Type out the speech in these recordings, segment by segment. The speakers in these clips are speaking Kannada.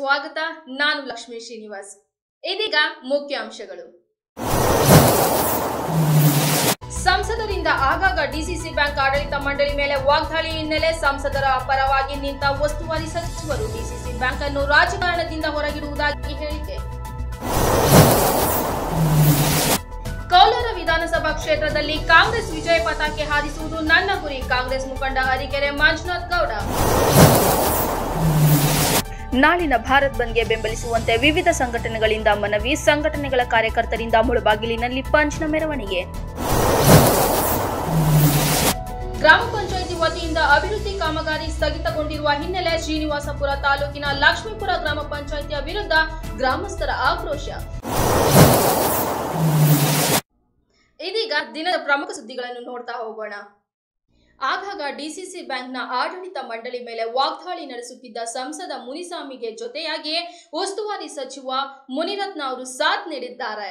ಸ್ವಾಗತ ನಾನು ಲಕ್ಷ್ಮೀ ಶ್ರೀನಿವಾಸ್ ಇದೀಗ ಮುಖ್ಯಾಂಶಗಳು ಸಂಸದರಿಂದ ಆಗಾಗ ಡಿಸಿಸಿ ಬ್ಯಾಂಕ್ ಆಡಳಿತ ಮಂಡಳಿ ಮೇಲೆ ವಾಗ್ದಾಳಿ ಹಿನ್ನೆಲೆ ಸಂಸದರ ಪರವಾಗಿ ನಿಂತ ಉಸ್ತುವಾರಿ ಸಚಿವರು ಡಿಸಿಸಿ ಬ್ಯಾಂಕ್ ಅನ್ನು ರಾಜಕಾರಣದಿಂದ ಹೊರಗಿಡುವುದಾಗಿ ಹೇಳಿಕೆ ಕೋಲಾರ ವಿಧಾನಸಭಾ ಕ್ಷೇತ್ರದಲ್ಲಿ ಕಾಂಗ್ರೆಸ್ ವಿಜಯ ಪತಾಕೆ ಹಾರಿಸುವುದು ನನ್ನ ಗುರಿ ಕಾಂಗ್ರೆಸ್ ಮುಖಂಡ ಹರಿಕೆರೆ ಮಂಜುನಾಥ್ ಗೌಡ ನಾಳಿನ ಭಾರತ್ ಬಂದ್ಗೆ ಬೆಂಬಲಿಸುವಂತೆ ವಿವಿಧ ಸಂಘಟನೆಗಳಿಂದ ಮನವಿ ಸಂಘಟನೆಗಳ ಕಾರ್ಯಕರ್ತರಿಂದ ಮುಳುಬಾಗಿಲಿನಲ್ಲಿ ಪಂಚ್ನ ಮೆರವಣಿಗೆ ಗ್ರಾಮ ಪಂಚಾಯಿತಿ ವತಿಯಿಂದ ಅಭಿವೃದ್ಧಿ ಕಾಮಗಾರಿ ಸ್ಥಗಿತಗೊಂಡಿರುವ ಹಿನ್ನೆಲೆ ಶ್ರೀನಿವಾಸಪುರ ತಾಲೂಕಿನ ಲಕ್ಷ್ಮೀಪುರ ಗ್ರಾಮ ಪಂಚಾಯಿತಿಯ ವಿರುದ್ಧ ಗ್ರಾಮಸ್ಥರ ಆಕ್ರೋಶ ಇದೀಗ ದಿನದ ಪ್ರಮುಖ ಸುದ್ದಿಗಳನ್ನು ನೋಡ್ತಾ ಹೋಗೋಣ ಆಗಾಗ ಡಿಸಿಸಿ ಬ್ಯಾಂಕ್ನ ಆಡಳಿತ ಮಂಡಳಿ ಮೇಲೆ ವಾಗ್ದಾಳಿ ನಡೆಸುತ್ತಿದ್ದ ಸಂಸದ ಮುನಿಸ್ವಾಮಿಗೆ ಜೊತೆಯಾಗಿ ಉಸ್ತುವಾರಿ ಸಚಿವ ಮುನಿರತ್ನ ಅವರು ಸಾಥ್ ನೀಡಿದ್ದಾರೆ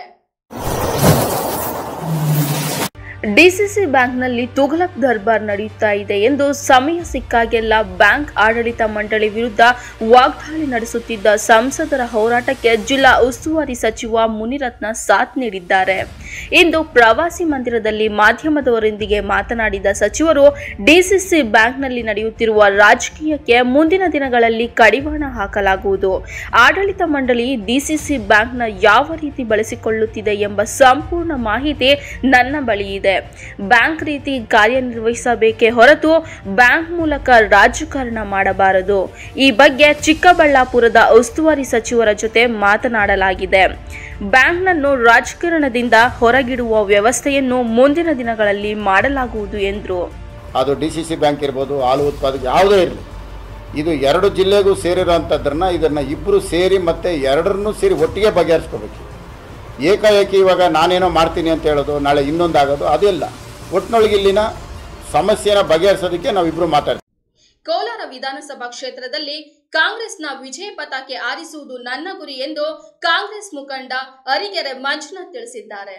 ಡಿಸಿಸಿ ಬ್ಯಾಂಕ್ನಲ್ಲಿ ತುಘಲಕ್ ದರ್ಬಾರ್ ನಡೆಯುತ್ತಾ ಇದೆ ಎಂದು ಸಮಯ ಸಿಕ್ಕಾಗೆಲ್ಲ ಬ್ಯಾಂಕ್ ಆಡಳಿತ ಮಂಡಳಿ ವಿರುದ್ಧ ವಾಗ್ದಾಳಿ ನಡೆಸುತ್ತಿದ್ದ ಸಂಸದರ ಹೋರಾಟಕ್ಕೆ ಜಿಲ್ಲಾ ಉಸ್ತುವಾರಿ ಸಚಿವ ಮುನಿರತ್ನ ಸಾಥ್ ನೀಡಿದ್ದಾರೆ ಇಂದು ಪ್ರವಾಸಿ ಮಂದಿರದಲ್ಲಿ ಮಾಧ್ಯಮದವರೊಂದಿಗೆ ಮಾತನಾಡಿದ ಸಚಿವರು ಡಿಸಿಸಿ ಬ್ಯಾಂಕ್ನಲ್ಲಿ ನಡೆಯುತ್ತಿರುವ ರಾಜಕೀಯಕ್ಕೆ ಮುಂದಿನ ದಿನಗಳಲ್ಲಿ ಕಡಿವಾಣ ಹಾಕಲಾಗುವುದು ಆಡಳಿತ ಮಂಡಳಿ ಡಿಸಿಸಿ ಬ್ಯಾಂಕ್ನ ಯಾವ ರೀತಿ ಬಳಸಿಕೊಳ್ಳುತ್ತಿದೆ ಎಂಬ ಸಂಪೂರ್ಣ ಮಾಹಿತಿ ನನ್ನ ಬಳಿ ಇದೆ ಬ್ಯಾಂಕ್ ರೀತಿ ಕಾರ್ಯನಿರ್ವಹಿಸಬೇಕೇ ಹೊರತು ಬ್ಯಾಂಕ್ ಮೂಲಕ ರಾಜಕಾರಣ ಮಾಡಬಾರದು ಈ ಬಗ್ಗೆ ಚಿಕ್ಕಬಳ್ಳಾಪುರದ ಉಸ್ತುವಾರಿ ಸಚಿವರ ಜೊತೆ ಮಾತನಾಡಲಾಗಿದೆ ಬ್ಯಾಂಕ್ನನ್ನು ರಾಜಕಾರಣದಿಂದ ಹೊರಗಿಡುವ ವ್ಯವಸ್ಥೆಯನ್ನು ಮುಂದಿನ ದಿನಗಳಲ್ಲಿ ಮಾಡಲಾಗುವುದು ಎಂದರು ಅದು ಡಿ ಸಿ ಸಿ ಬ್ಯಾಂಕ್ ಇರ್ಬೋದು ಹಾಲು ಉತ್ಪಾದಕ ಯಾವುದೇ ಇರಲಿ ಇದು ಎರಡು ಜಿಲ್ಲೆಗೂ ಸೇರಿರೋಂಥದ್ರನ್ನ ಇದನ್ನು ಇಬ್ಬರು ಸೇರಿ ಮತ್ತು ಎರಡರನ್ನೂ ಸೇರಿ ಒಟ್ಟಿಗೆ ಬಗೆಹರಿಸ್ಕೋಬೇಕು ಏಕಾಏಕಿ ಇವಾಗ ನಾನೇನೋ ಮಾಡ್ತೀನಿ ಅಂತ ಹೇಳೋದು ನಾಳೆ ಇನ್ನೊಂದು ಆಗೋದು ಅದಿಲ್ಲ ಒಟ್ಟಿನೊಳಗೆ ಇಲ್ಲಿನ ಸಮಸ್ಯೆನ ಬಗೆಹರಿಸೋದಕ್ಕೆ ನಾವಿಬ್ಬರು ಮಾತಾಡ್ತೀವಿ ಕೋಲಾರ ವಿಧಾನಸಭಾ ಕ್ಷೇತ್ರದಲ್ಲಿ ಕಾಂಗ್ರೆಸ್ನ ವಿಜಯ ಪತಾಕೆ ಆರಿಸುವುದು ನನ್ನ ಗುರಿ ಎಂದು ಕಾಂಗ್ರೆಸ್ ಮುಖಂಡ ಅರಿಗೆರೆ ಮಂಜುನಾಥ್ ತಿಳಿಸಿದ್ದಾರೆ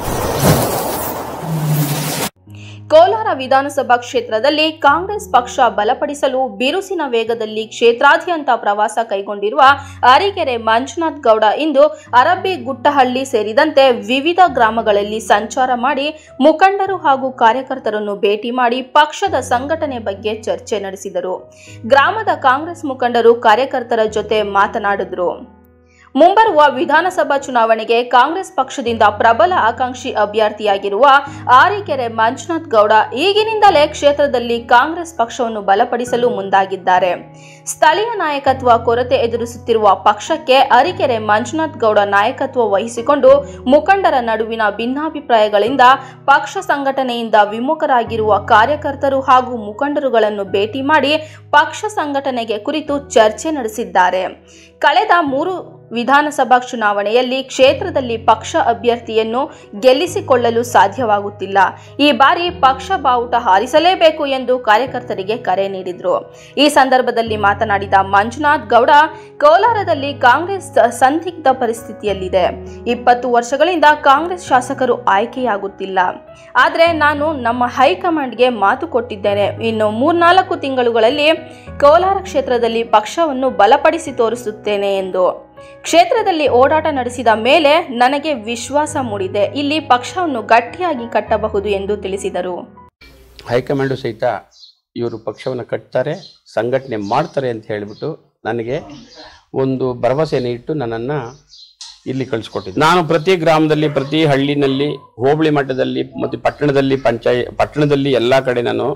ಕೋಲಾರ ವಿಧಾನಸಭಾ ಕ್ಷೇತ್ರದಲ್ಲಿ ಕಾಂಗ್ರೆಸ್ ಪಕ್ಷ ಬಲಪಡಿಸಲು ಬಿರುಸಿನ ವೇಗದಲ್ಲಿ ಕ್ಷೇತ್ರಾದ್ಯಂತ ಪ್ರವಾಸ ಕೈಗೊಂಡಿರುವ ಅರಿಕೆರೆ ಮಂಜುನಾಥ್ ಗೌಡ ಇಂದು ಅರಬ್ಬಿ ಗುಟ್ಟಹಳ್ಳಿ ಸೇರಿದಂತೆ ವಿವಿಧ ಗ್ರಾಮಗಳಲ್ಲಿ ಸಂಚಾರ ಮಾಡಿ ಮುಖಂಡರು ಹಾಗೂ ಕಾರ್ಯಕರ್ತರನ್ನು ಭೇಟಿ ಮಾಡಿ ಪಕ್ಷದ ಸಂಘಟನೆ ಬಗ್ಗೆ ಚರ್ಚೆ ನಡೆಸಿದರು ಗ್ರಾಮದ ಕಾಂಗ್ರೆಸ್ ಮುಖಂಡರು ಕಾರ್ಯಕರ್ತರ ಜೊತೆ ಮಾತನಾಡಿದರು ಮುಂಬರುವ ವಿಧಾನಸಭಾ ಚುನಾವಣೆಗೆ ಕಾಂಗ್ರೆಸ್ ಪಕ್ಷದಿಂದ ಪ್ರಬಲ ಆಕಾಂಕ್ಷಿ ಅಭ್ಯರ್ಥಿಯಾಗಿರುವ ಆರಿಕೆರೆ ಮಂಜುನಾಥ್ ಗೌಡ ಈಗಿನಿಂದಲೇ ಕ್ಷೇತ್ರದಲ್ಲಿ ಕಾಂಗ್ರೆಸ್ ಪಕ್ಷವನ್ನು ಬಲಪಡಿಸಲು ಮುಂದಾಗಿದ್ದಾರೆ ಸ್ಥಳೀಯ ನಾಯಕತ್ವ ಕೊರತೆ ಎದುರಿಸುತ್ತಿರುವ ಪಕ್ಷಕ್ಕೆ ಅರಿಕೆರೆ ಮಂಜುನಾಥ್ ಗೌಡ ನಾಯಕತ್ವ ವಹಿಸಿಕೊಂಡು ಮುಖಂಡರ ನಡುವಿನ ಭಿನ್ನಾಭಿಪ್ರಾಯಗಳಿಂದ ಪಕ್ಷ ಸಂಘಟನೆಯಿಂದ ವಿಮುಖರಾಗಿರುವ ಕಾರ್ಯಕರ್ತರು ಹಾಗೂ ಮುಖಂಡರುಗಳನ್ನು ಭೇಟಿ ಮಾಡಿ ಪಕ್ಷ ಸಂಘಟನೆಗೆ ಕುರಿತು ಚರ್ಚೆ ನಡೆಸಿದ್ದಾರೆ ಕಳೆದ ಮೂರು ವಿಧಾನಸಭಾ ಚುನಾವಣೆಯಲ್ಲಿ ಕ್ಷೇತ್ರದಲ್ಲಿ ಪಕ್ಷ ಅಭ್ಯರ್ಥಿಯನ್ನು ಗೆಲ್ಲಿಸಿಕೊಳ್ಳಲು ಸಾಧ್ಯವಾಗುತ್ತಿಲ್ಲ ಈ ಬಾರಿ ಪಕ್ಷ ಬಾವುಟ ಹಾರಿಸಲೇಬೇಕು ಎಂದು ಕಾರ್ಯಕರ್ತರಿಗೆ ಕರೆ ನೀಡಿದರು ಈ ಸಂದರ್ಭದಲ್ಲಿ ಮಾತನಾಡಿದ ಮಂಜುನಾಥ್ ಗೌಡ ಕೋಲಾರದಲ್ಲಿ ಕಾಂಗ್ರೆಸ್ ಸಂದಿಗ್ಧ ಪರಿಸ್ಥಿತಿಯಲ್ಲಿದೆ ಇಪ್ಪತ್ತು ವರ್ಷಗಳಿಂದ ಕಾಂಗ್ರೆಸ್ ಶಾಸಕರು ಆಯ್ಕೆಯಾಗುತ್ತಿಲ್ಲ ಆದರೆ ನಾನು ನಮ್ಮ ಹೈಕಮಾಂಡ್ಗೆ ಮಾತು ಕೊಟ್ಟಿದ್ದೇನೆ ಇನ್ನು ಮೂರ್ನಾಲ್ಕು ತಿಂಗಳುಗಳಲ್ಲಿ ಕೋಲಾರ ಕ್ಷೇತ್ರದಲ್ಲಿ ಪಕ್ಷವನ್ನು ಬಲಪಡಿಸಿ ತೋರಿಸುತ್ತೇನೆ ಎಂದು ಕ್ಷೇತ್ರದಲ್ಲಿ ಓಡಾಟ ನಡೆಸಿದ ಮೇಲೆ ನನಗೆ ವಿಶ್ವಾಸ ಮೂಡಿದೆ ಇಲ್ಲಿ ಪಕ್ಷವನ್ನು ಗಟ್ಟಿಯಾಗಿ ಕಟ್ಟಬಹುದು ಎಂದು ತಿಳಿಸಿದರು ಹೈಕಮಾಂಡು ಸಹಿತ ಇವರು ಪಕ್ಷವನ್ನು ಕಟ್ತಾರೆ ಸಂಘಟನೆ ಮಾಡ್ತಾರೆ ಅಂತ ಹೇಳಿಬಿಟ್ಟು ನನಗೆ ಒಂದು ಭರವಸೆಯನ್ನು ಇಟ್ಟು ನನ್ನನ್ನು ಇಲ್ಲಿ ಕಳಿಸ್ಕೊಟ್ಟಿದ್ದು ನಾನು ಪ್ರತಿ ಗ್ರಾಮದಲ್ಲಿ ಪ್ರತಿ ಹಳ್ಳಿನಲ್ಲಿ ಹೋಬಳಿ ಮಟ್ಟದಲ್ಲಿ ಮತ್ತು ಪಟ್ಟಣದಲ್ಲಿ ಪಂಚಾಯ ಪಟ್ಟಣದಲ್ಲಿ ಎಲ್ಲ ಕಡೆ ನಾನು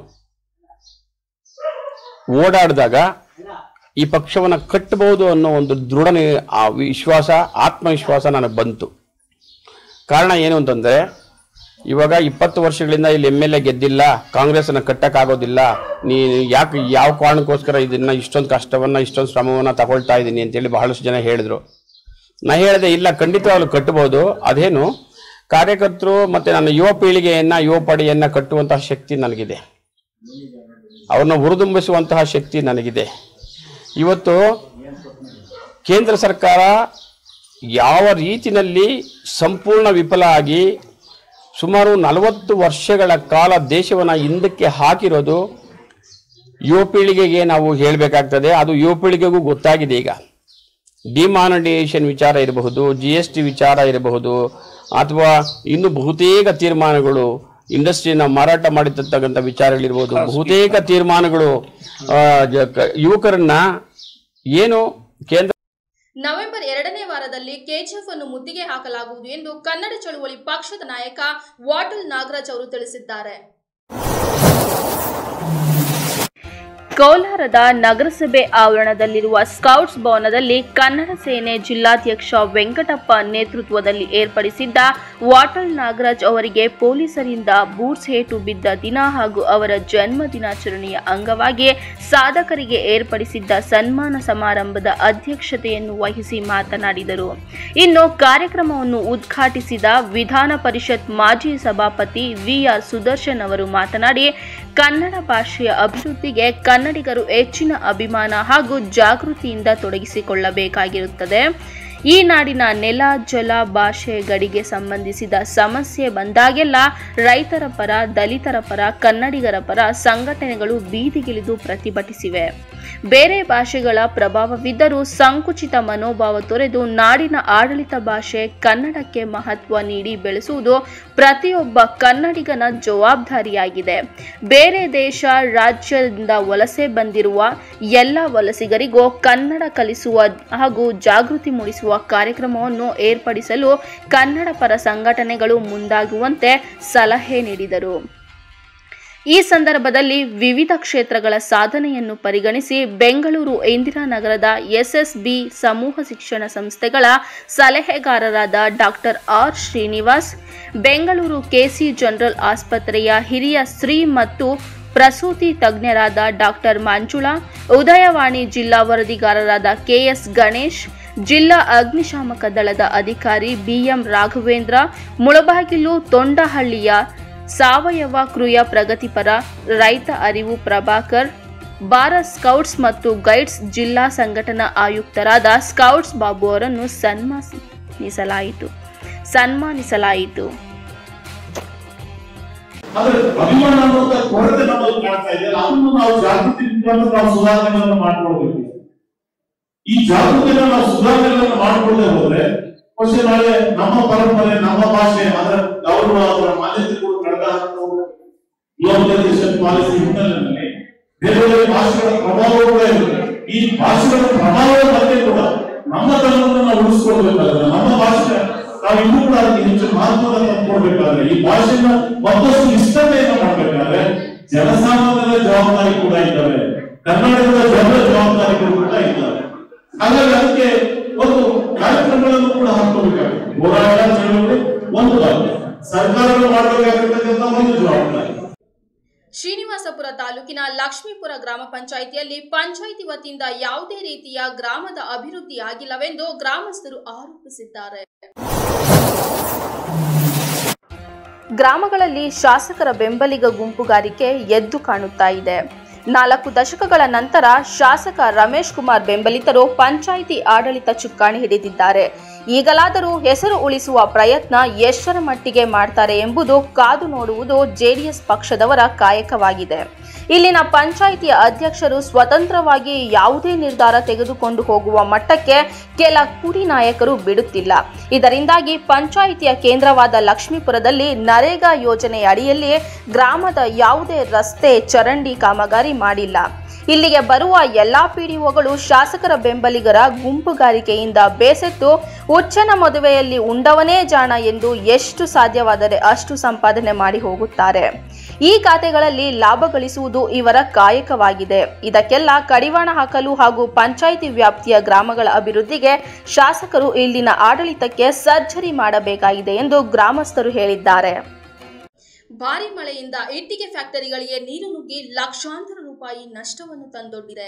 ಓಡಾಡಿದಾಗ ಈ ಪಕ್ಷವನ್ನು ಕಟ್ಟಬಹುದು ಅನ್ನೋ ಒಂದು ದೃಢ ನಿ- ಆ ವಿಶ್ವಾಸ ಆತ್ಮವಿಶ್ವಾಸ ನನಗೆ ಬಂತು ಕಾರಣ ಏನು ಅಂತಂದ್ರೆ ಇವಾಗ ಇಪ್ಪತ್ತು ವರ್ಷಗಳಿಂದ ಇಲ್ಲಿ ಎಮ್ ಎಲ್ ಎ ಗೆದ್ದಿಲ್ಲ ಕಾಂಗ್ರೆಸ್ನ ಕಟ್ಟಕ್ಕಾಗೋದಿಲ್ಲ ನೀ ಯಾಕೆ ಯಾವ ಕಾರಣಕ್ಕೋಸ್ಕರ ಇದನ್ನ ಇಷ್ಟೊಂದು ಕಷ್ಟವನ್ನ ಇಷ್ಟೊಂದು ಶ್ರಮವನ್ನ ತಗೊಳ್ತಾ ಇದ್ದೀನಿ ಅಂತೇಳಿ ಬಹಳಷ್ಟು ಜನ ಹೇಳಿದ್ರು ನಾ ಹೇಳಿದೆ ಇಲ್ಲ ಖಂಡಿತವಾಗ್ಲೂ ಕಟ್ಟಬಹುದು ಅದೇನು ಕಾರ್ಯಕರ್ತರು ಮತ್ತೆ ನನ್ನ ಯುವ ಪೀಳಿಗೆಯನ್ನ ಯುವ ಪಡೆಯನ್ನ ಕಟ್ಟುವಂತಹ ಶಕ್ತಿ ನನಗಿದೆ ಅವ್ರನ್ನ ಹುರಿದುಂಬಿಸುವಂತಹ ಶಕ್ತಿ ನನಗಿದೆ ಇವತ್ತು ಕೇಂದ್ರ ಸರ್ಕಾರ ಯಾವ ರೀತಿನಲ್ಲಿ ಸಂಪೂರ್ಣ ವಿಫಲ ಆಗಿ ಸುಮಾರು ನಲವತ್ತು ವರ್ಷಗಳ ಕಾಲ ದೇಶವನ್ನು ಹಿಂದಕ್ಕೆ ಹಾಕಿರೋದು ಯುವ ಪೀಳಿಗೆಗೆ ನಾವು ಹೇಳಬೇಕಾಗ್ತದೆ ಅದು ಯುವ ಪೀಳಿಗೆಗೂ ಗೊತ್ತಾಗಿದೆ ಈಗ ಡಿಮಾನಿಟೈಸೇಷನ್ ವಿಚಾರ ಇರಬಹುದು ಜಿ ಎಸ್ ಟಿ ವಿಚಾರ ಇರಬಹುದು ಅಥವಾ ಇನ್ನು ಬಹುತೇಕ ತೀರ್ಮಾನಗಳು ಇಂಡಸ್ಟ್ರಿನ ಮಾರಾಟ ಮಾಡಿರ್ತಕ್ಕಂಥ ವಿಚಾರಗಳಿರ್ಬೋದು ಬಹುತೇಕ ತೀರ್ಮಾನಗಳು ಆ, ಜ- ಕ- ಯುವಕರನ್ನ ಏನು ಕೇಂದ್ರ ನವೆಂಬರ್ ಎರಡನೇ ವಾರದಲ್ಲಿ ಕೆಜಿಎಫ್ ಅನ್ನು ಮುತ್ತಿಗೆ ಹಾಕಲಾಗುವುದು ಎಂದು ಕನ್ನಡ ಚಳುವಳಿ ಪಕ್ಷದ ನಾಯಕ ವಾಟಲ್ ನಾಗರಾಜ್ ಅವರು ತಿಳಿಸಿದ್ದಾರೆ ಕೋಲಾರದ ನಗರಸಭೆ ಆವರಣದಲ್ಲಿರುವ ಸ್ಕೌಟ್ಸ್ ಭವನದಲ್ಲಿ ಕನ್ನಡ ಸೇನೆ ಜಿಲ್ಲಾಧ್ಯಕ್ಷ ವೆಂಕಟಪ್ಪ ನೇತೃತ್ವದಲ್ಲಿ ಏರ್ಪಡಿಸಿದ್ದ ವಾಟಲ್ ನಾಗರಾಜ್ ಅವರಿಗೆ ಪೊಲೀಸರಿಂದ ಬೂಟ್ಸ್ ಏಟು ಬಿದ್ದ ದಿನ ಹಾಗೂ ಅವರ ಜನ್ಮ ದಿನಾಚರಣೆಯ ಅಂಗವಾಗಿ ಸಾಧಕರಿಗೆ ಏರ್ಪಡಿಸಿದ್ದ ಸನ್ಮಾನ ಸಮಾರಂಭದ ಅಧ್ಯಕ್ಷತೆಯನ್ನು ವಹಿಸಿ ಮಾತನಾಡಿದರು ಇನ್ನು ಕಾರ್ಯಕ್ರಮವನ್ನು ಉದ್ಘಾಟಿಸಿದ ವಿಧಾನ ಪರಿಷತ್ ಮಾಜಿ ಸಭಾಪತಿ ವಿಆರ್ ಸುದರ್ಶನ್ ಅವರು ಮಾತನಾಡಿ ಕನ್ನಡ ಭಾಷೆಯ ಅಭಿವೃದ್ಧಿಗೆ ಕನ್ನಡಿಗರು ಹೆಚ್ಚಿನ ಅಭಿಮಾನ ಹಾಗೂ ಜಾಗೃತಿಯಿಂದ ತೊಡಗಿಸಿಕೊಳ್ಳಬೇಕಾಗಿರುತ್ತದೆ ಈ ನಾಡಿನ ನೆಲ ಜಲ ಭಾಷೆ ಗಡಿಗೆ ಸಂಬಂಧಿಸಿದ ಸಮಸ್ಯೆ ಬಂದಾಗೆಲ್ಲ ರೈತರ ಪರ ದಲಿತರ ಪರ ಕನ್ನಡಿಗರ ಪರ ಸಂಘಟನೆಗಳು ಬೀದಿಗಿಳಿದು ಪ್ರತಿಭಟಿಸಿವೆ ಬೇರೆ ಭಾಷೆಗಳ ಪ್ರಭಾವವಿದ್ದರೂ ಸಂಕುಚಿತ ಮನೋಭಾವ ತೊರೆದು ನಾಡಿನ ಆಡಳಿತ ಭಾಷೆ ಕನ್ನಡಕ್ಕೆ ಮಹತ್ವ ನೀಡಿ ಬೆಳೆಸುವುದು ಪ್ರತಿಯೊಬ್ಬ ಕನ್ನಡಿಗನ ಜವಾಬ್ದಾರಿಯಾಗಿದೆ ಬೇರೆ ದೇಶ ರಾಜ್ಯದಿಂದ ವಲಸೆ ಬಂದಿರುವ ಎಲ್ಲ ವಲಸಿಗರಿಗೂ ಕನ್ನಡ ಕಲಿಸುವ ಹಾಗೂ ಜಾಗೃತಿ ಮೂಡಿಸುವ ಕಾರ್ಯಕ್ರಮವನ್ನು ಏರ್ಪಡಿಸಲು ಕನ್ನಡ ಪರ ಸಂಘಟನೆಗಳು ಮುಂದಾಗುವಂತೆ ಸಲಹೆ ನೀಡಿದರು ಈ ಸಂದರ್ಭದಲ್ಲಿ ವಿವಿಧ ಕ್ಷೇತ್ರಗಳ ಸಾಧನೆಯನ್ನು ಪರಿಗಣಿಸಿ ಬೆಂಗಳೂರು ಇಂದಿರಾನಗರದ ಎಸ್ಎಸ್ಬಿ ಸಮೂಹ ಶಿಕ್ಷಣ ಸಂಸ್ಥೆಗಳ ಸಲಹೆಗಾರರಾದ doctor R Srinivas Bengaluru KC general ಆಸ್ಪತ್ರೆಯ ಹಿರಿಯ ಸ್ತ್ರೀ ಮತ್ತು ಪ್ರಸೂತಿ ತಜ್ಞರಾದ ಡಾಕ್ಟರ್ ಮಂಜುಳಾ ಉದಯವಾಣಿ ಜಿಲ್ಲಾ ವರದಿಗಾರರಾದ ಕೆಎಸ್ ಗಣೇಶ್ ಜಿಲ್ಲಾ ಅಗ್ನಿಶಾಮಕ ದಳದ ಅಧಿಕಾರಿ ಬಿಎಂ ರಾಘವೇಂದ್ರ ಮುಳಬಾಗಿಲು ತೊಂಡಹಳ್ಳಿಯ ಸಾವಯವ ಕೃಯ ಪ್ರಗತಿಪರ ರೈತ ಅರಿವು ಪ್ರಭಾಕರ್ ಭಾರತ್ ಸ್ಕೌಟ್ಸ್ ಮತ್ತು ಗೈಡ್ಸ್ ಜಿಲ್ಲಾ ಸಂಘಟನಾ ಆಯುಕ್ತರಾದ ಸ್ಕೌಟ್ಸ್ ಬಾಬು ಅವರನ್ನು ಸನ್ಮಾನಿಸಲಾಯಿತು ಸನ್ಮಾನಿಸಲಾಯಿತು ಆದ್ರೆ ಅಭಿಮಾನ ಅನ್ನುವಂತ ಕೊರತೆ ನಮ್ಮಲ್ಲಿ ಕಾಣ್ತಾ ಇದೆ ಅದನ್ನು ನಾವು ಜಾಗೃತಿ ಮುಖಾಂತರ ನಾವು ಸುಧಾರಣೆಗಳನ್ನು ಮಾಡ್ಕೊಳ್ಬೇಕು ಈ ಜಾಗೃತಿಯನ್ನು ನಾವು ಸುಧಾರಣೆಗಳನ್ನು ಮಾಡ್ಕೊಳ್ಳದೆ ಹೋದ್ರೆ പക്ഷെ ನಾಳೆ ನಮ್ಮ ಪರಂಪರೆ ನಮ್ಮ ಭಾಷೆ ಅದರ ಗೌರವ ಅದರ ಮಾನ್ಯತೆ ಕೂಡ ಕಳೆದ ಗ್ಲೋಬಲೈಸೇಷನ್ ಪಾಲಿಸಿ ಹಿನ್ನೆಲೆಯಲ್ಲಿ ಬೇರೆ ಬೇರೆ ಭಾಷೆಗಳ ಪ್ರಭಾವ ಕೂಡ ಇರುತ್ತೆ ಈ ಭಾಷೆಗಳ ಪ್ರಭಾವದ ಮಧ್ಯೆ ಕೂಡ ನಮ್ಮ ತನವನ್ನು ನಾವು ಉಳಿಸ್ಕೊಳ್ಬೇಕಾದ್ರೆ ನಮ್ಮ ಭಾಷೆ ನಾವು ಇನ್ನೂ ಕೂಡ ಅದಕ್ಕೆ ಹೆಚ್ಚು ಮಹತ್ವವನ್ನು ಕೊಡ್ಬೇಕಾದ್ರೆ ಈ ಭಾಷೆನ ಮತ್ತಷ್ಟು ವಿಸ್ತರಣೆಯನ್ನು ಮಾಡ್ಬೇಕಾದ್ರೆ ಜನಸಾಮಾನ್ಯರ ಜವಾಬ್ದಾರಿ ಕೂಡ ಇದ್ದಾವೆ ಕನ್ನಡದ ಜನರ ಜವಾಬ್ದಾರಿಗಳು ಕೂಡ ಇದ್ದಾವೆ ಹಾಗಾಗಿ ಅದಕ್ಕೆ ಒಂದು ಕಾರ್ಯಕ್ರಮಗಳನ್ನು ಕೂಡ ಹಾಕೋಬೇಕಾಗುತ್ತೆ ಹೋರಾಟ ಚಳವಳಿ ಒಂದು ಭಾಗ ಸರ್ಕಾರಗಳು ಮಾಡಬೇಕಾಗಿರ್ತಕ್ಕಂಥ ಒಂದು ಜವಾಬ್ದಾರಿ ಶ್ರೀನಿವಾಸಪುರ ತಾಲೂಕಿನ ಲಕ್ಷ್ಮೀಪುರ ಗ್ರಾಮ ಪಂಚಾಯಿತಿಯಲ್ಲಿ ಪಂಚಾಯಿತಿ ವತಿಯಿಂದ ಯಾವುದೇ ರೀತಿಯ ಗ್ರಾಮದ ಅಭಿವೃದ್ಧಿ ಆಗಿಲ್ಲವೆಂದು ಗ್ರಾಮಸ್ಥರು ಆರೋಪಿಸಿದ್ದಾರೆ ಗ್ರಾಮಗಳಲ್ಲಿ ಶಾಸಕರ ಬೆಂಬಲಿಗ ಗುಂಪುಗಾರಿಕೆ ಎದ್ದು ಕಾಣುತ್ತಾ ಇದೆ ನಾಲ್ಕು ದಶಕಗಳ ನಂತರ ಶಾಸಕ ರಮೇಶ್ ಕುಮಾರ್ ಬೆಂಬಲಿತರು ಪಂಚಾಯಿತಿ ಆಡಳಿತ ಚುಕ್ಕಾಣಿ ಹಿಡಿದಿದ್ದಾರೆ ಈಗಲಾದರೂ ಹೆಸರು ಉಳಿಸುವ ಪ್ರಯತ್ನ ಎಷ್ಟರ ಮಟ್ಟಿಗೆ ಮಾಡ್ತಾರೆ ಎಂಬುದು ಕಾದು ನೋಡುವುದು ಜೆಡಿಎಸ್ ಪಕ್ಷದವರ ಕಾಯಕವಾಗಿದೆ ಇಲ್ಲಿನ ಪಂಚಾಯಿತಿಯ ಅಧ್ಯಕ್ಷರು ಸ್ವತಂತ್ರವಾಗಿ ಯಾವುದೇ ನಿರ್ಧಾರ ತೆಗೆದುಕೊಂಡು ಹೋಗುವ ಮಟ್ಟಕ್ಕೆ ಕೆಲ ಕುಡಿ ನಾಯಕರು ಬಿಡುತ್ತಿಲ್ಲ ಇದರಿಂದಾಗಿ ಪಂಚಾಯಿತಿಯ ಕೇಂದ್ರವಾದ ಲಕ್ಷ್ಮೀಪುರದಲ್ಲಿ ನರೇಗಾ ಯೋಜನೆ ಅಡಿಯಲ್ಲಿ ಗ್ರಾಮದ ಯಾವುದೇ ರಸ್ತೆ ಚರಂಡಿ ಕಾಮಗಾರಿ ಮಾಡಿಲ್ಲ ಇಲ್ಲಿಗೆ ಬರುವ ಎಲ್ಲಾ ಪಿಡಿಒಗಳು ಶಾಸಕರ ಬೆಂಬಲಿಗರ ಗುಂಪುಗಾರಿಕೆಯಿಂದ ಬೇಸೆತ್ತು ಹುಚ್ಚನ ಮದುವೆಯಲ್ಲಿ ಉಂಡವನೇ ಜಾಣ ಎಂದು ಎಷ್ಟು ಸಾಧ್ಯವಾದರೆ ಅಷ್ಟು ಸಂಪಾದನೆ ಮಾಡಿ ಹೋಗುತ್ತಾರೆ ಈ ಖಾತೆಗಳಲ್ಲಿ ಲಾಭ ಗಳಿಸುವುದು ಇವರ ಕಾಯಕವಾಗಿದೆ ಇದಕ್ಕೆಲ್ಲ ಕಡಿವಾಣ ಹಾಕಲು ಹಾಗೂ ಪಂಚಾಯಿತಿ ವ್ಯಾಪ್ತಿಯ ಗ್ರಾಮಗಳ ಅಭಿವೃದ್ಧಿಗೆ ಶಾಸಕರು ಇಲ್ಲಿನ ಆಡಳಿತಕ್ಕೆ ಸರ್ಜರಿ ಮಾಡಬೇಕಾಗಿದೆ ಎಂದು ಗ್ರಾಮಸ್ಥರು ಹೇಳಿದ್ದಾರೆ ಭಾರಿ ಮಳೆಯಿಂದ ಇಟ್ಟಿಗೆ ಫ್ಯಾಕ್ಟರಿಗಳಿಗೆ ನೀರು ನುಗ್ಗಿ ಲಕ್ಷಾಂತರ ರೂಪಾಯಿ ನಷ್ಟವನ್ನು ತಂದೊಡ್ಡಿದೆ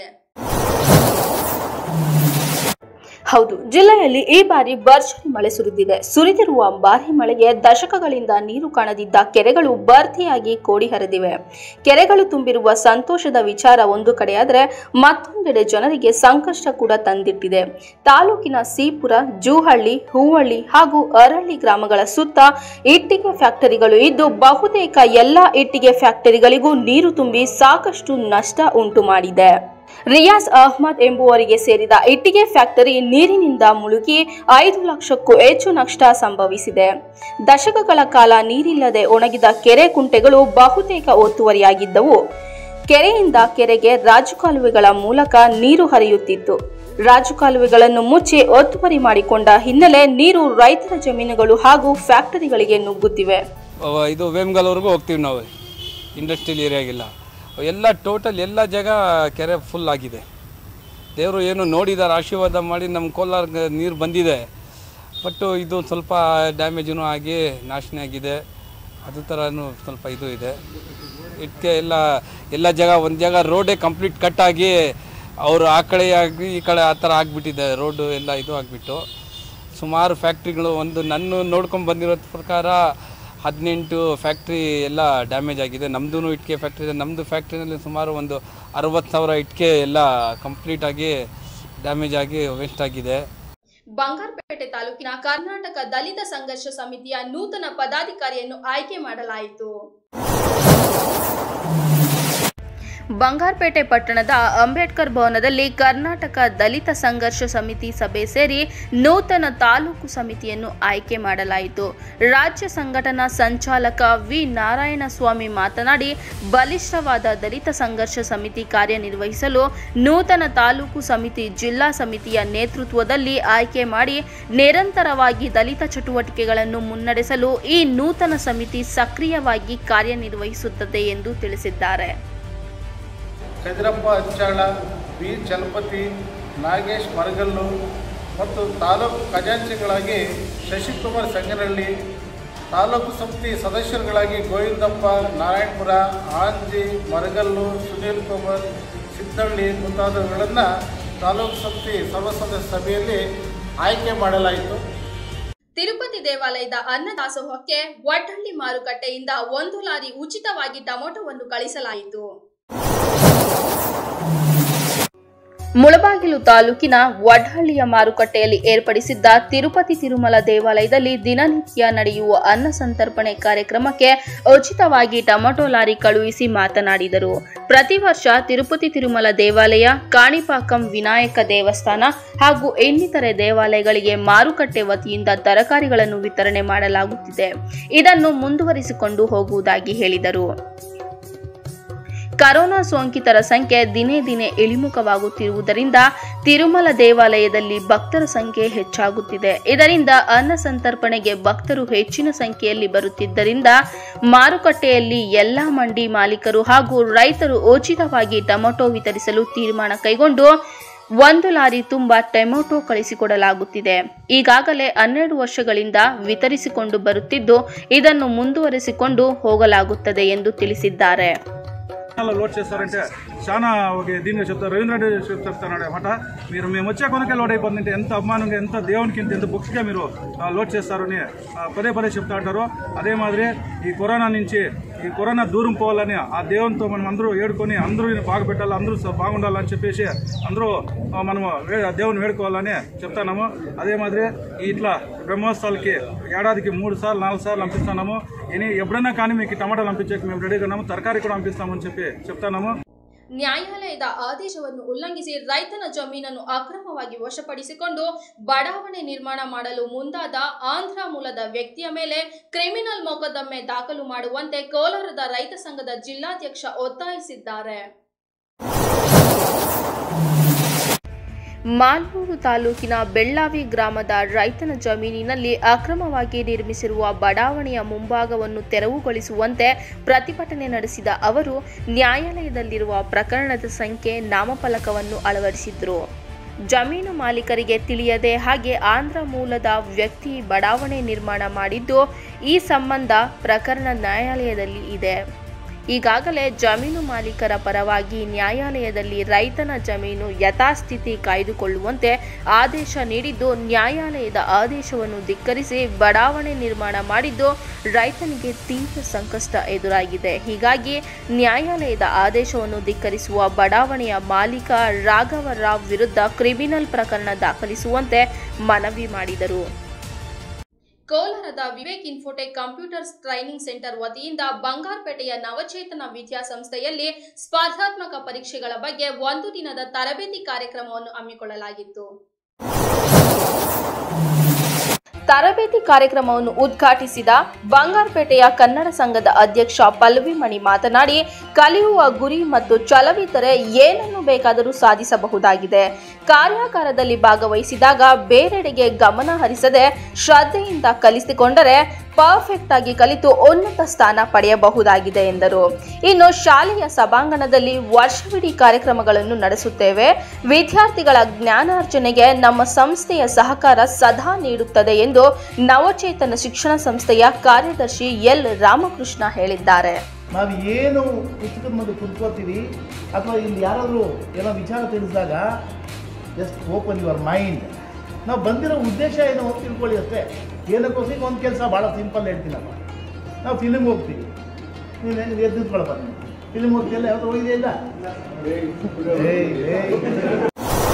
ಹೌದು ಜಿಲ್ಲೆಯಲ್ಲಿ ಈ ಬಾರಿ ಭರ್ಜರಿ ಮಳೆ ಸುರಿದಿದೆ ಸುರಿದಿರುವ ಭಾರಿ ಮಳೆಗೆ ದಶಕಗಳಿಂದ ನೀರು ಕಾಣದಿದ್ದ ಕೆರೆಗಳು ಭರ್ತಿಯಾಗಿ ಕೋಡಿ ಹರಿದಿವೆ ಕೆರೆಗಳು ತುಂಬಿರುವ ಸಂತೋಷದ ವಿಚಾರ ಒಂದು ಕಡೆಯಾದರೆ ಮತ್ತೊಂದೆಡೆ ಜನರಿಗೆ ಸಂಕಷ್ಟ ಕೂಡ ತಂದಿಟ್ಟಿದೆ ತಾಲೂಕಿನ ಸೀಪುರ ಜೂಹಳ್ಳಿ ಹೂವಳ್ಳಿ ಹಾಗೂ ಅರಳ್ಳಿ ಗ್ರಾಮಗಳ ಸುತ್ತ ಇಟ್ಟಿಗೆ ಫ್ಯಾಕ್ಟರಿಗಳು ಇದ್ದು ಬಹುತೇಕ ಎಲ್ಲ ಇಟ್ಟಿಗೆ ಫ್ಯಾಕ್ಟರಿಗಳಿಗೂ ನೀರು ತುಂಬಿ ಸಾಕಷ್ಟು ನಷ್ಟ ಉಂಟು ಮಾಡಿದೆ ರಿಯಾಜ್ ಅಹ್ಮದ್ ಎಂಬುವರಿಗೆ ಸೇರಿದ ಇಟ್ಟಿಗೆ ಫ್ಯಾಕ್ಟರಿ ನೀರಿನಿಂದ ಮುಳುಗಿ ಐದು ಲಕ್ಷಕ್ಕೂ ಹೆಚ್ಚು ನಷ್ಟ ಸಂಭವಿಸಿದೆ ದಶಕಗಳ ಕಾಲ ನೀರಿಲ್ಲದೆ ಒಣಗಿದ ಕೆರೆ ಕುಂಟೆಗಳು ಬಹುತೇಕ ಒತ್ತುವರಿಯಾಗಿದ್ದವು ಕೆರೆಯಿಂದ ಕೆರೆಗೆ ರಾಜಕಾಲುವೆಗಳ ಮೂಲಕ ನೀರು ಹರಿಯುತ್ತಿತ್ತು ರಾಜಕಾಲುವೆಗಳನ್ನು ಮುಚ್ಚಿ ಒತ್ತುವರಿ ಮಾಡಿಕೊಂಡ ಹಿನ್ನೆಲೆ ನೀರು ರೈತರ ಜಮೀನುಗಳು ಹಾಗೂ ಫ್ಯಾಕ್ಟರಿಗಳಿಗೆ ನುಗ್ಗುತ್ತಿವೆ ಅವ ಇದು ವೇಮ್ಗಲ್ವರೆಗೂ ಹೋಗ್ತೀವಿ ನಾವು ಇಂಡಸ್ಟ್ರಿಯಲ್ ಏರಿಯಾಗಿಲ್ಲ ಎಲ್ಲ ಟೋಟಲ್ ಎಲ್ಲ ಜಾಗ ಕೆರೆ ಫುಲ್ ಆಗಿದೆ ದೇವರು ಏನು ನೋಡಿದ್ದಾರೆ ಆಶೀರ್ವಾದ ಮಾಡಿ ನಮ್ಮ ಕೋಲಾರ ನೀರು ಬಂದಿದೆ ಬಟ್ ಇದು ಸ್ವಲ್ಪ ಡ್ಯಾಮೇಜೂ ಆಗಿ ನಾಶನ ಆಗಿದೆ ಅದು ಥರನೂ ಸ್ವಲ್ಪ ಇದು ಇದೆ ಇದಕ್ಕೆ ಎಲ್ಲ ಎಲ್ಲ ಜಾಗ ಒಂದು ಜಾಗ ರೋಡೇ ಕಂಪ್ಲೀಟ್ ಕಟ್ ಆಗಿ ಅವರು ಆ ಕಡೆ ಆಗಿ ಈ ಕಡೆ ಆ ಥರ ಆಗಿಬಿಟ್ಟಿದೆ ರೋಡು ಎಲ್ಲ ಇದು ಆಗಿಬಿಟ್ಟು ಸುಮಾರು ಫ್ಯಾಕ್ಟ್ರಿಗಳು ಒಂದು ನನ್ನ ನೋಡ್ಕೊಂಡು ಬಂದಿರೋ ಪ್ರಕಾರ ಹದಿನೆಂಟು ಫ್ಯಾಕ್ಟ್ರಿ ಎಲ್ಲ ಡ್ಯಾಮೇಜ್ ಆಗಿದೆ ನಮ್ಮದು ಇಟ್ಟಿಗೆ ಫ್ಯಾಕ್ಟ್ರಿ ಇದೆ ನಮ್ಮದು ಫ್ಯಾಕ್ಟ್ರಿನಲ್ಲಿ ಸುಮಾರು ಒಂದು ಅರವತ್ತು ಸಾವಿರ ಇಟ್ಟಿಗೆ ಎಲ್ಲ ಕಂಪ್ಲೀಟ್ ಆಗಿ ಡ್ಯಾಮೇಜ್ ಆಗಿ ವೇಸ್ಟ್ ಆಗಿದೆ ಬಂಗಾರಪೇಟೆ ತಾಲೂಕಿನ ಕರ್ನಾಟಕ ದಲಿತ ಸಂಘರ್ಷ ಸಮಿತಿಯ ನೂತನ ಪದಾಧಿಕಾರಿಯನ್ನು ಆಯ್ಕೆ ಮಾಡಲಾಯಿತು ಬಂಗಾರಪೇಟೆ ಪಟ್ಟಣದ ಅಂಬೇಡ್ಕರ್ ಭವನದಲ್ಲಿ ಕರ್ನಾಟಕ ದಲಿತ ಸಂಘರ್ಷ ಸಮಿತಿ ಸಭೆ ಸೇರಿ ನೂತನ ತಾಲೂಕು ಸಮಿತಿಯನ್ನು ಆಯ್ಕೆ ಮಾಡಲಾಯಿತು ರಾಜ್ಯ ಸಂಘಟನಾ ಸಂಚಾಲಕ ವಿ ನಾರಾಯಣಸ್ವಾಮಿ ಮಾತನಾಡಿ ಬಲಿಷ್ಠವಾದ ದಲಿತ ಸಂಘರ್ಷ ಸಮಿತಿ ಕಾರ್ಯನಿರ್ವಹಿಸಲು ನೂತನ ತಾಲೂಕು ಸಮಿತಿ ಜಿಲ್ಲಾ ಸಮಿತಿಯ ನೇತೃತ್ವದಲ್ಲಿ ಆಯ್ಕೆ ಮಾಡಿ ನಿರಂತರವಾಗಿ ದಲಿತ ಚಟುವಟಿಕೆಗಳನ್ನು ಮುನ್ನಡೆಸಲು ಈ ನೂತನ ಸಮಿತಿ ಸಕ್ರಿಯವಾಗಿ ಕಾರ್ಯನಿರ್ವಹಿಸುತ್ತದೆ ಎಂದು ತಿಳಿಸಿದ್ದಾರೆ ಕದಿರಪ್ಪ ಅಚ್ಚಾಳ ಬಿ ಚಲಪತಿ ನಾಗೇಶ್ ಮರಗಲ್ಲು ಮತ್ತು ತಾಲೂಕು ಖಜಾಂಚಿಗಳಾಗಿ ಶಶಿಕುಮಾರ್ ಸಂಗನಹಳ್ಳಿ ತಾಲೂಕು ಸಮಿತಿ ಸದಸ್ಯರುಗಳಾಗಿ ಗೋವಿಂದಪ್ಪ ನಾರಾಯಣಪುರ ಆಂಜಿ ಮರಗಲ್ಲು ಸುನೀಲ್ ಕುಮಾರ್ ಸಿದ್ದಳ್ಳಿ ಮುಂತಾದವುಗಳನ್ನು ತಾಲೂಕು ಸಮಿತಿ ಸರ್ವಸದಸ್ಯ ಸಭೆಯಲ್ಲಿ ಆಯ್ಕೆ ಮಾಡಲಾಯಿತು ತಿರುಪತಿ ದೇವಾಲಯದ ಅನ್ನದಾಸೋಹಕ್ಕೆ ವಡ್ಡಳ್ಳಿ ಮಾರುಕಟ್ಟೆಯಿಂದ ಒಂದು ಲಾರಿ ಉಚಿತವಾಗಿ ಟೊಮೊಟೊವನ್ನು ಕಳಿಸಲಾಯಿತು ಮುಳಬಾಗಿಲು ತಾಲೂಕಿನ ವಡ್ಹಳ್ಳಿಯ ಮಾರುಕಟ್ಟೆಯಲ್ಲಿ ಏರ್ಪಡಿಸಿದ್ದ ತಿರುಪತಿ ತಿರುಮಲ ದೇವಾಲಯದಲ್ಲಿ ದಿನನಿತ್ಯ ನಡೆಯುವ ಅನ್ನ ಸಂತರ್ಪಣೆ ಕಾರ್ಯಕ್ರಮಕ್ಕೆ ಉಚಿತವಾಗಿ ಟೊಮೆಟೊ ಲಾರಿ ಕಳುಹಿಸಿ ಮಾತನಾಡಿದರು ಪ್ರತಿ ವರ್ಷ ತಿರುಪತಿ ತಿರುಮಲ ದೇವಾಲಯ ಕಾಣಿಪಾಕಂ ವಿನಾಯಕ ದೇವಸ್ಥಾನ ಹಾಗೂ ಇನ್ನಿತರೆ ದೇವಾಲಯಗಳಿಗೆ ಮಾರುಕಟ್ಟೆ ವತಿಯಿಂದ ತರಕಾರಿಗಳನ್ನು ವಿತರಣೆ ಮಾಡಲಾಗುತ್ತಿದೆ ಇದನ್ನು ಮುಂದುವರಿಸಿಕೊಂಡು ಹೋಗುವುದಾಗಿ ಹೇಳಿದರು ಕರೋನಾ ಸೋಂಕಿತರ ಸಂಖ್ಯೆ ದಿನೇ ದಿನೇ ಇಳಿಮುಖವಾಗುತ್ತಿರುವುದರಿಂದ ತಿರುಮಲ ದೇವಾಲಯದಲ್ಲಿ ಭಕ್ತರ ಸಂಖ್ಯೆ ಹೆಚ್ಚಾಗುತ್ತಿದೆ ಇದರಿಂದ ಅನ್ನ ಸಂತರ್ಪಣೆಗೆ ಭಕ್ತರು ಹೆಚ್ಚಿನ ಸಂಖ್ಯೆಯಲ್ಲಿ ಬರುತ್ತಿದ್ದರಿಂದ ಮಾರುಕಟ್ಟೆಯಲ್ಲಿ ಎಲ್ಲಾ ಮಂಡಿ ಮಾಲೀಕರು ಹಾಗೂ ರೈತರು ಉಚಿತವಾಗಿ ಟೊಮೆಟೊ ವಿತರಿಸಲು ತೀರ್ಮಾನ ಕೈಗೊಂಡು ಒಂದು ಲಾರಿ ತುಂಬಾ ಟೊಮೆಟೊ ಕಳಿಸಿಕೊಡಲಾಗುತ್ತಿದೆ ಈಗಾಗಲೇ ಹನ್ನೆರಡು ವರ್ಷಗಳಿಂದ ವಿತರಿಸಿಕೊಂಡು బరుತ್ತಿದ್ದು ಇದನ್ನು ముందుವರಿಸಿಕೊಂಡು ಹೋಗಲಾಗುತ್ತದೆ ಎಂದು ತಿಳಿಸಿದ್ದಾರೆ అలా లోడ్ చేస్తారంటే చాలా ఒక దీన్ని చెప్తారు రవీంద్ర రెడ్డి చెప్తారు మాట మీరు మేము వచ్చే కొనకే లోడ్ అయిపోతుందంటే ఎంత అభిమానంగా ఎంత దేవునికి ఇంత ఎంత బుక్స్గా మీరు ఆ, లోడ్ చేస్తారని ఆ, పదే పదే చెప్తా ఉంటారు అదే మాదిరి ఈ కరోనా నుంచి ఈ కరోనా దూరం పోవాలని ఆ దేవునితో మనం అందరూ ఏడుకొని అందరూ బాగా పెట్టాలి అందరూ స- బాగుండాలని చెప్పేసి అందరూ ఆ, మనము వే- దేవుని వేడుకోవాలని చెప్తాము అదే మాదిరి ఈ ఇట్లా బ్రహ్మోత్సవాలకి ఏడాదికి మూడు సార్లు నాలుగు సార్లు పంపిస్తున్నాము ఇని ఎప్పుడైనా కానీ మీకు టమాటాలు పంపించక మేము రెడీగా ఉన్నాము తరకారీ కూడా పంపిస్తామని చెప్పి చెప్తాము ನ್ಯಾಯಾಲಯದ ಆದೇಶವನ್ನು ಉಲ್ಲಂಘಿಸಿ ರೈತನ ಜಮೀನನ್ನು ಅಕ್ರಮವಾಗಿ ವಶಪಡಿಸಿಕೊಂಡು ಬಡಾವಣೆ ನಿರ್ಮಾಣ ಮಾಡಲು ಮುಂದಾದ ಆಂಧ್ರ ಮೂಲದ ವ್ಯಕ್ತಿಯ ಮೇಲೆ ಕ್ರಿಮಿನಲ್ ಮೊಕದ್ದಮೆ ದಾಖಲು ಮಾಡುವಂತೆ ಕೋಲಾರದ ರೈತ ಸಂಘದ ಜಿಲ್ಲಾಧ್ಯಕ್ಷ ಒತ್ತಾಯಿಸಿದ್ದಾರೆ ಮಾಲೂರು ತಾಲೂಕಿನ ಬೆಳ್ಳಾವಿ ಗ್ರಾಮದ ರೈತನ ಜಮೀನಿನಲ್ಲಿ ಅಕ್ರಮವಾಗಿ ನಿರ್ಮಿಸಿರುವ ಬಡಾವಣೆಯ ಮುಂಭಾಗವನ್ನು ತೆರವುಗೊಳಿಸುವಂತೆ ಪ್ರತಿಭಟನೆ ನಡೆಸಿದ ಅವರು ನ್ಯಾಯಾಲಯದಲ್ಲಿರುವ ಪ್ರಕರಣದ ಸಂಖ್ಯೆ ನಾಮಫಲಕವನ್ನು ಅಳವಡಿಸಿದ್ರು ಜಮೀನು ಮಾಲೀಕರಿಗೆ ತಿಳಿಯದೆ ಹಾಗೆ ಆಂಧ್ರ ಮೂಲದ ವ್ಯಕ್ತಿ ಬಡಾವಣೆ ನಿರ್ಮಾಣ ಮಾಡಿದ್ದು ಈ ಸಂಬಂಧ ಪ್ರಕರಣ ನ್ಯಾಯಾಲಯದಲ್ಲಿ ಇದೆ ಈಗಾಗಲೇ ಜಮೀನು ಮಾಲೀಕರ ಪರವಾಗಿ ನ್ಯಾಯಾಲಯದಲ್ಲಿ ರೈತನ ಜಮೀನು ಯಥಾಸ್ಥಿತಿ ಕಾಯ್ದುಕೊಳ್ಳುವಂತೆ ಆದೇಶ ನೀಡಿದ್ದು ನ್ಯಾಯಾಲಯದ ಆದೇಶವನ್ನು ಧಿಕ್ಕರಿಸಿ ಬಡಾವಣೆ ನಿರ್ಮಾಣ ಮಾಡಿದ್ದು ರೈತನಿಗೆ ತೀವ್ರ ಸಂಕಷ್ಟ ಎದುರಾಗಿದೆ ಹೀಗಾಗಿ ನ್ಯಾಯಾಲಯದ ಆದೇಶವನ್ನು ಧಿಕ್ಕರಿಸುವ ಬಡಾವಣೆಯ ಮಾಲೀಕ ರಾಘವ ರಾವ್ ವಿರುದ್ಧ ಕ್ರಿಮಿನಲ್ ಪ್ರಕರಣ ದಾಖಲಿಸುವಂತೆ ಮನವಿ ಮಾಡಿದರು ಕೋಲಾರದ Vivek Infotech computers training centre ವತಿಯಿಂದ ಬಂಗಾರಪೇಟೆಯ ನವಚೇತನ ವಿದ್ಯಾಸಂಸ್ಥೆಯಲ್ಲಿ ಸ್ಪರ್ಧಾತ್ಮಕ ಪರೀಕ್ಷೆಗಳ ಬಗ್ಗೆ ಒಂದು ದಿನದ ತರಬೇತಿ ಕಾರ್ಯಕ್ರಮವನ್ನು ಹಮ್ಮಿಕೊಳ್ಳಲಾಗಿತ್ತು ತರಬೇತಿ ಕಾರ್ಯಕ್ರಮವನ್ನು ಉದ್ಘಾಟಿಸಿದ ಬಂಗಾರಪೇಟೆಯ ಕನ್ನಡ ಸಂಘದ ಅಧ್ಯಕ್ಷ ಪಲ್ಲವಿಮಣಿ ಮಾತನಾಡಿ ಕಲಿಯುವ ಗುರಿ ಮತ್ತು ಛಲವಿದ್ದರೆ ಏನನ್ನು ಬೇಕಾದರೂ ಸಾಧಿಸಬಹುದಾಗಿದೆ ಕಾರ್ಯಾಗಾರದಲ್ಲಿ ಭಾಗವಹಿಸಿದಾಗ ಬೇರೆಡೆಗೆ ಗಮನ ಹರಿಸದೆ ಶ್ರದ್ಧೆಯಿಂದ ಕಲಿಸಿಕೊಂಡರೆ ಪರ್ಫೆಕ್ಟ್ ಆಗಿ ಕಲಿತು ಉನ್ನತ ಸ್ಥಾನ ಪಡೆಯಬಹುದಾಗಿದೆ ಎಂದರು ಇನ್ನು ಶಾಲೆಯ ಸಭಾಂಗಣದಲ್ಲಿ ವರ್ಷವಿಡೀ ಕಾರ್ಯಕ್ರಮಗಳನ್ನು ನಡೆಸುತ್ತೇವೆ ವಿದ್ಯಾರ್ಥಿಗಳ ಜ್ಞಾನಾರ್ಜನೆಗೆ ನಮ್ಮ ಸಂಸ್ಥೆಯ ಸಹಕಾರ ಸದಾ ನೀಡುತ್ತದೆ ಎಂದು ನವಚೇತನ ಶಿಕ್ಷಣ ಸಂಸ್ಥೆಯ ಕಾರ್ಯದರ್ಶಿ ಎಲ್ ರಾಮಕೃಷ್ಣ ಹೇಳಿದ್ದಾರೆ ನಾವು ಏನು ಪುಸ್ತಕದ ಮುಂದೆ ಕುತ್ಕೋತೀವಿ ಅಥವಾ ಇಲ್ಲಿ ಯಾರಾದರೂ ಏನೋ ವಿಚಾರ ತಿಳಿಸಿದಾಗ ಜಸ್ಟ್ ಓಪನ್ ಯುವರ್ ಮೈಂಡ್ ನಾವು ಬಂದಿರೋ ಉದ್ದೇಶ ಏನು ಅಂತ ತಿಳ್ಕೊಳ್ಳಿ ಅಷ್ಟೇ ಏನಕ್ಕೋಸ್ಕರ ಒಂದು ಕೆಲಸ ಭಾಳ ಸಿಂಪಲ್ ಹೇಳ್ತೀನಪ್ಪ ನಾವು ಫಿಲಿಮ್ಗೆ ಹೋಗ್ತೀವಿ ನೀವೇನು ಎದ್ದು ನಿಂತ್ಕೊಳಪ್ಪ ನೀವು ಫಿಲಿಮ್ ಹೋಗ್ತಿಲ್ಲ ಯಾವತ್ತು ಹೋಗಿದೆ ಇಲ್ಲ ಏಯ್, ಏಯ್.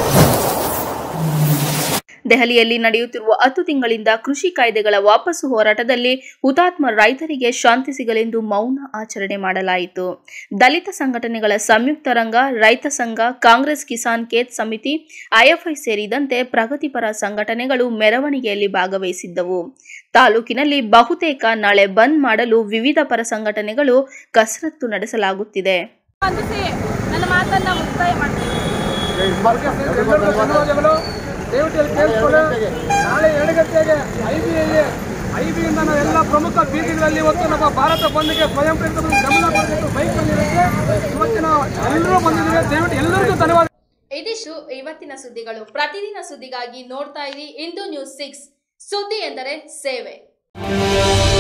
ದೆಹಲಿಯಲ್ಲಿ ನಡೆಯುತ್ತಿರುವ ಹತ್ತು ತಿಂಗಳಿಂದ ಕೃಷಿ ಕಾಯ್ದೆಗಳ ವಾಪಸ್ಸು ಹೋರಾಟದಲ್ಲಿ ಹುತಾತ್ಮ ರೈತರಿಗೆ ಶಾಂತಿ ಸಿಗಲೆಂದು ಮೌನ ಆಚರಣೆ ಮಾಡಲಾಯಿತು ದಲಿತ ಸಂಘಟನೆಗಳ ಸಂಯುಕ್ತ ರಂಗ ರೈತ ಸಂಘ ಕಾಂಗ್ರೆಸ್ ಕಿಸಾನ್ ಕೇತ್ ಸಮಿತಿ ಐಎಫ್ಐ ಸೇರಿದಂತೆ ಪ್ರಗತಿಪರ ಸಂಘಟನೆಗಳು ಮೆರವಣಿಗೆಯಲ್ಲಿ ಭಾಗವಹಿಸಿದ್ದವು ತಾಲೂಕಿನಲ್ಲಿ ಬಹುತೇಕ ನಾಳೆ ಬಂದ್ ಮಾಡಲು ವಿವಿಧ ಪರ ಸಂಘಟನೆಗಳು ಕಸರತ್ತು ನಡೆಸಲಾಗುತ್ತಿದೆ ಸ್ಪಂದಿಸಿ ನನ್ನ ಮಾತನ್ನ ಮುಕ್ತಾಯ ಮಾಡ್ತೀನಿ ಧನ್ಯವಾದಗಳು ದಯವಿಟ್ಟು ಇಲ್ಲಿ ಕೇಳಿಸ್ಕೊಳ್ಳಿ ನಾಳೆ ಎರಡು ಗಂಟೆಗೆ ಐ ಬಿ ಐ ಬಿಯಿಂದ ನಾವು ಎಲ್ಲ ಪ್ರಮುಖ ಬೀದಿಗಳಲ್ಲಿ ಇವತ್ತು ನಮ್ಮ ಭಾರತ ಬಂದ್ಗೆ ಸ್ವಯಂ ಪ್ರೇರಿತ ಬಂದು ಗಮನ ಕೊಡಬೇಕು ಬೈಕ್ ಬಂದಿರುತ್ತೆ ಇವತ್ತಿನ ಎಲ್ಲರೂ ಬಂದಿದ್ದೀವಿ ದಯವಿಟ್ಟು ಎಲ್ಲರಿಗೂ ಧನ್ಯವಾದ ಇದಿಷ್ಟು ಇವತ್ತಿನ ಸುದ್ದಿಗಳು ಪ್ರತಿದಿನ ಸುದ್ದಿಗಾಗಿ ನೋಡ್ತಾ ಇರಿ ಇಂದು ನ್ಯೂಸ್ ಸಿಕ್ಸ್ ಸುದ್ದಿ ಎಂದರೆ ಸೇವೆ